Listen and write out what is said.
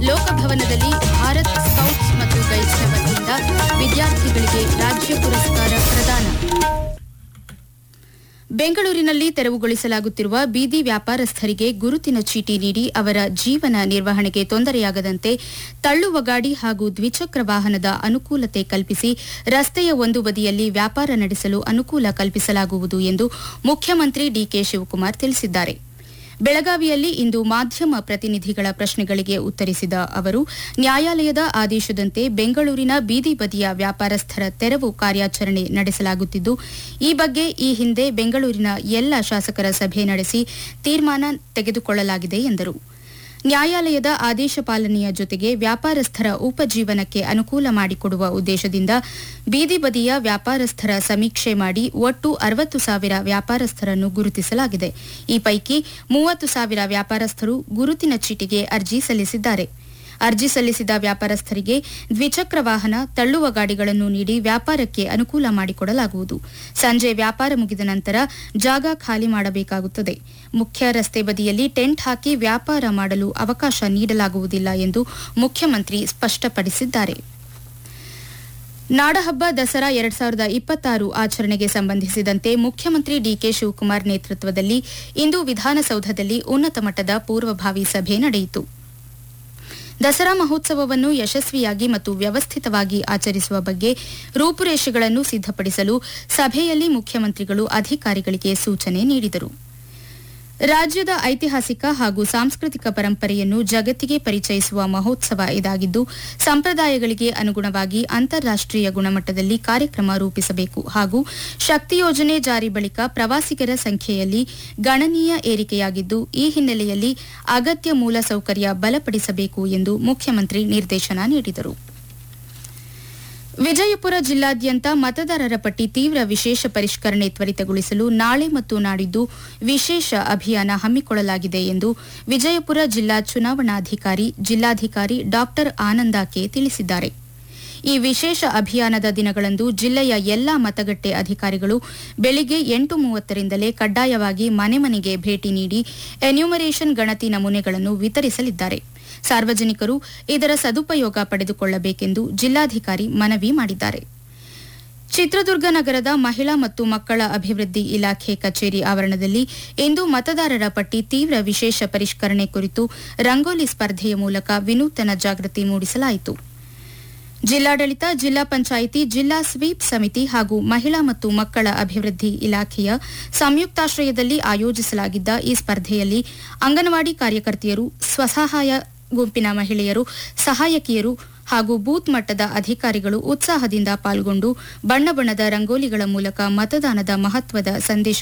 ಲೋಕಭವನದಲ್ಲಿ Bharat scouts ಮತ್ತು ಗೈಡ್ಸ್ನ ವತಿಯಿಂದ ವಿದ್ಯಾರ್ಥಿಗಳಿಗೆ ರಾಜ್ಯ ಪುರಸ್ಕಾರ ಪ್ರದಾನ ಬೆಂಗಳೂರಿನಲ್ಲಿ ತೆರವುಗೊಳಿಸಲಾಗುತ್ತಿರುವ ಬೀದಿ ವ್ಯಾಪಾರಸ್ಥರಿಗೆ ಗುರುತಿನ ಚೀಟಿ ನೀಡಿ ಅವರ ಜೀವನ ನಿರ್ವಹಣೆಗೆ ತೊಂದರೆಯಾಗದಂತೆ ತಳ್ಳುವ ಗಾಡಿ ಹಾಗೂ ದ್ವಿಚಕ್ರ ವಾಹನದ ಅನುಕೂಲತೆ ಕಲ್ಪಿಸಿ ರಸ್ತೆಯ ಒಂದು ಬದಿಯಲ್ಲಿ ವ್ಯಾಪಾರ ನಡೆಸಲು ಅನುಕೂಲ ಕಲ್ಪಿಸಲಾಗುವುದು ಎಂದು ಮುಖ್ಯಮಂತ್ರಿ ಡಿಕೆ ಶಿವಕುಮಾರ್ ತಿಳಿಸಿದ್ದಾರೆ ಬೆಳಗಾವಿಯಲ್ಲಿ ಇಂದು ಮಾಧ್ಯಮ ಪ್ರತಿನಿಧಿಗಳ ಪ್ರಶ್ನೆಗಳಿಗೆ ಉತ್ತರಿಸಿದ ಅವರು ನ್ಯಾಯಾಲಯದ ಆದೇಶದಂತೆ ಬೆಂಗಳೂರಿನ ಬೀದಿ ಬದಿಯ ವ್ಯಾಪಾರಸ್ಥರ ತೆರವು ಕಾರ್ಯಾಚರಣೆ ನಡೆಸಲಾಗುತ್ತಿದ್ದು ಈ ಬಗ್ಗೆ ಈ ಹಿಂದೆ ಬೆಂಗಳೂರಿನ ಎಲ್ಲ ಶಾಸಕರ ಸಭೆ ನಡೆಸಿ ತೀರ್ಮಾನ ತೆಗೆದುಕೊಳ್ಳಲಾಗಿದೆ ಎಂದರು ನ್ಯಾಯಾಲಯದ ಆದೇಶ ಪಾಲನೆಯ ಜೊತೆಗೆ ವ್ಯಾಪಾರಸ್ಥರ ಉಪಜೀವನಕ್ಕೆ ಅನುಕೂಲ ಮಾಡಿಕೊಡುವ ಉದ್ದೇಶದಿಂದ ಬೀದಿ ಬದಿಯ ವ್ಯಾಪಾರಸ್ಥರ ಸಮೀಕ್ಷೆ ಮಾಡಿ ಒಟ್ಟು ಅರವತ್ತು ಸಾವಿರ ವ್ಯಾಪಾರಸ್ಥರನ್ನು ಗುರುತಿಸಲಾಗಿದೆ ಈ ಪೈಕಿ ಮೂವತ್ತು ಸಾವಿರ ವ್ಯಾಪಾರಸ್ಥರು ಗುರುತಿನ ಚೀಟಿಗೆ ಅರ್ಜಿ ಸಲ್ಲಿಸಿದ್ದಾರೆ ಅರ್ಜಿ ಸಲ್ಲಿಸಿದ ವ್ಯಾಪಾರಸ್ಥರಿಗೆ ದ್ವಿಚಕ್ರ ವಾಹನ ತಳ್ಳುವ ಗಾಡಿಗಳನ್ನು ನೀಡಿ ವ್ಯಾಪಾರಕ್ಕೆ ಅನುಕೂಲ ಮಾಡಿಕೊಡಲಾಗುವುದು ಸಂಜೆ ವ್ಯಾಪಾರ ಮುಗಿದ ನಂತರ ಜಾಗ ಖಾಲಿ ಮಾಡಬೇಕಾಗುತ್ತದೆ ಮುಖ್ಯ ರಸ್ತೆ ಬದಿಯಲ್ಲಿ ಟೆಂಟ್ ಹಾಕಿ ವ್ಯಾಪಾರ ಮಾಡಲು ಅವಕಾಶ ನೀಡಲಾಗುವುದಿಲ್ಲ ಎಂದು ಮುಖ್ಯಮಂತ್ರಿ ಸ್ಪಷ್ಟಪಡಿಸಿದ್ದಾರೆ ನಾಡಹಬ್ಬ ದಸರಾ ಎರಡ್ ಸಾವಿರದ ಇಪ್ಪತ್ತಾರು ಆಚರಣೆಗೆ ಸಂಬಂಧಿಸಿದಂತೆ ಮುಖ್ಯಮಂತ್ರಿ ಡಿಕೆ ಶಿವಕುಮಾರ್ ನೇತೃತ್ವದಲ್ಲಿ ಇಂದು ವಿಧಾನಸೌಧದಲ್ಲಿ ಉನ್ನತ ಮಟ್ಟದ ಪೂರ್ವಭಾವಿ ಸಭೆ ನಡೆಯಿತು ದಸರಾ ಮಹೋತ್ಸವವನ್ನು ಯಶಸ್ವಿಯಾಗಿ ಮತ್ತು ವ್ಯವಸ್ಥಿತವಾಗಿ ಆಚರಿಸುವ ಬಗ್ಗೆ ರೂಪುರೇಷೆಗಳನ್ನು ಸಿದ್ದಪಡಿಸಲು ಸಭೆಯಲ್ಲಿ ಮುಖ್ಯಮಂತ್ರಿಗಳು ಅಧಿಕಾರಿಗಳಿಗೆ ಸೂಚನೆ ನೀಡಿದರು ರಾಜ್ಯದ ಐತಿಹಾಸಿಕ ಹಾಗೂ ಸಾಂಸ್ಕೃತಿಕ ಪರಂಪರೆಯನ್ನು ಜಗತ್ತಿಗೆ ಪರಿಚಯಿಸುವ ಮಹೋತ್ಸವ ಇದಾಗಿದ್ದು ಸಂಪ್ರದಾಯಗಳಿಗೆ ಅನುಗುಣವಾಗಿ ಅಂತಾರಾಷ್ಟೀಯ ಗುಣಮಟ್ಟದಲ್ಲಿ ಕಾರ್ಯಕ್ರಮ ರೂಪಿಸಬೇಕು ಹಾಗೂ ಶಕ್ತಿ ಯೋಜನೆ ಜಾರಿ ಬಳಿಕ ಪ್ರವಾಸಿಗರ ಸಂಖ್ಯೆಯಲ್ಲಿ ಗಣನೀಯ ಏರಿಕೆಯಾಗಿದ್ದು ಈ ಹಿನ್ನೆಲೆಯಲ್ಲಿ ಅಗತ್ಯ ಮೂಲಸೌಕರ್ಯ ಬಲಪಡಿಸಬೇಕು ಎಂದು ಮುಖ್ಯಮಂತ್ರಿ ನಿರ್ದೇಶನ ನೀಡಿದರು ವಿಜಯಪುರ ಜಿಲ್ಲಾದ್ಯಂತ ಮತದಾರರ ಪಟ್ಟಿ ತೀವ್ರ ವಿಶೇಷ ಪರಿಷ್ಕರಣೆ ತ್ವರಿತಗೊಳಿಸಲು ನಾಳೆ ಮತ್ತು ನಾಡಿದ್ದು ವಿಶೇಷ ಅಭಿಯಾನ ಹಮ್ಮಿಕೊಳ್ಳಲಾಗಿದೆ ಎಂದು ವಿಜಯಪುರ ಜಿಲ್ಲಾ ಚುನಾವಣಾಧಿಕಾರಿ ಜಿಲ್ಲಾಧಿಕಾರಿ ಡಾ ಆನಂದ ಕೆ ತಿಳಿಸಿದ್ದಾರೆ ಈ ವಿಶೇಷ ಅಭಿಯಾನದ ದಿನಗಳಂದು ಜಿಲ್ಲೆಯ ಎಲ್ಲಾ ಮತಗಟ್ಟೆ ಅಧಿಕಾರಿಗಳು ಬೆಳಿಗ್ಗೆ ಎಂಟು ಮೂವತ್ತರಿಂದಲೇ ಕಡ್ಡಾಯವಾಗಿ ಮನೆ ಮನೆಗೆ ಭೇಟಿ ನೀಡಿ ಎನ್ಯೂಮರೇಷನ್ ಗಣತಿ ನಮೂನೆಗಳನ್ನು ವಿತರಿಸಲಿದ್ದಾರೆ ಸಾರ್ವಜನಿಕರು ಇದರ ಸದುಪಯೋಗ ಪಡೆದುಕೊಳ್ಳಬೇಕೆಂದು ಜಿಲ್ಲಾಧಿಕಾರಿ ಮನವಿ ಮಾಡಿದ್ದಾರೆ ಚಿತ್ರದುರ್ಗ ನಗರದ ಮಹಿಳಾ ಮತ್ತು ಮಕ್ಕಳ ಅಭಿವೃದ್ಧಿ ಇಲಾಖೆ ಕಚೇರಿ ಆವರಣದಲ್ಲಿ ಇಂದು ಮತದಾರರ ಪಟ್ಟಿ ತೀವ್ರ ವಿಶೇಷ ಪರಿಷ್ಕರಣೆ ಕುರಿತು ರಂಗೋಲಿ ಸ್ಪರ್ಧೆಯ ಮೂಲಕ ವಿನೂತನ ಜಾಗೃತಿ ಮೂಡಿಸಲಾಯಿತು ಜಿಲ್ಲಾಡಳಿತ ಜಿಲ್ಲಾ ಪಂಚಾಯಿತಿ ಜಿಲ್ಲಾ ಸ್ವೀಪ್ ಸಮಿತಿ ಹಾಗೂ ಮಹಿಳಾ ಮತ್ತು ಮಕ್ಕಳ ಅಭಿವೃದ್ಧಿ ಇಲಾಖೆಯ ಸಂಯುಕ್ತಾಶ್ರಯದಲ್ಲಿ ಆಯೋಜಿಸಲಾಗಿದ್ದ ಈ ಸ್ಪರ್ಧೆಯಲ್ಲಿ ಅಂಗನವಾಡಿ ಕಾರ್ಯಕರ್ತೆಯರು ಸ್ವಸಹಾಯ ಗುಂಪಿನ ಮಹಿಳೆಯರು ಸಹಾಯಕಿಯರು ಹಾಗೂ ಬೂತ್ ಮಟ್ಟದ ಅಧಿಕಾರಿಗಳು ಉತ್ಸಾಹದಿಂದ ಪಾಲ್ಗೊಂಡು ಬಣ್ಣ ಬಣ್ಣದ ರಂಗೋಲಿಗಳ ಮೂಲಕ ಮತದಾನದ ಮಹತ್ವದ ಸಂದೇಶ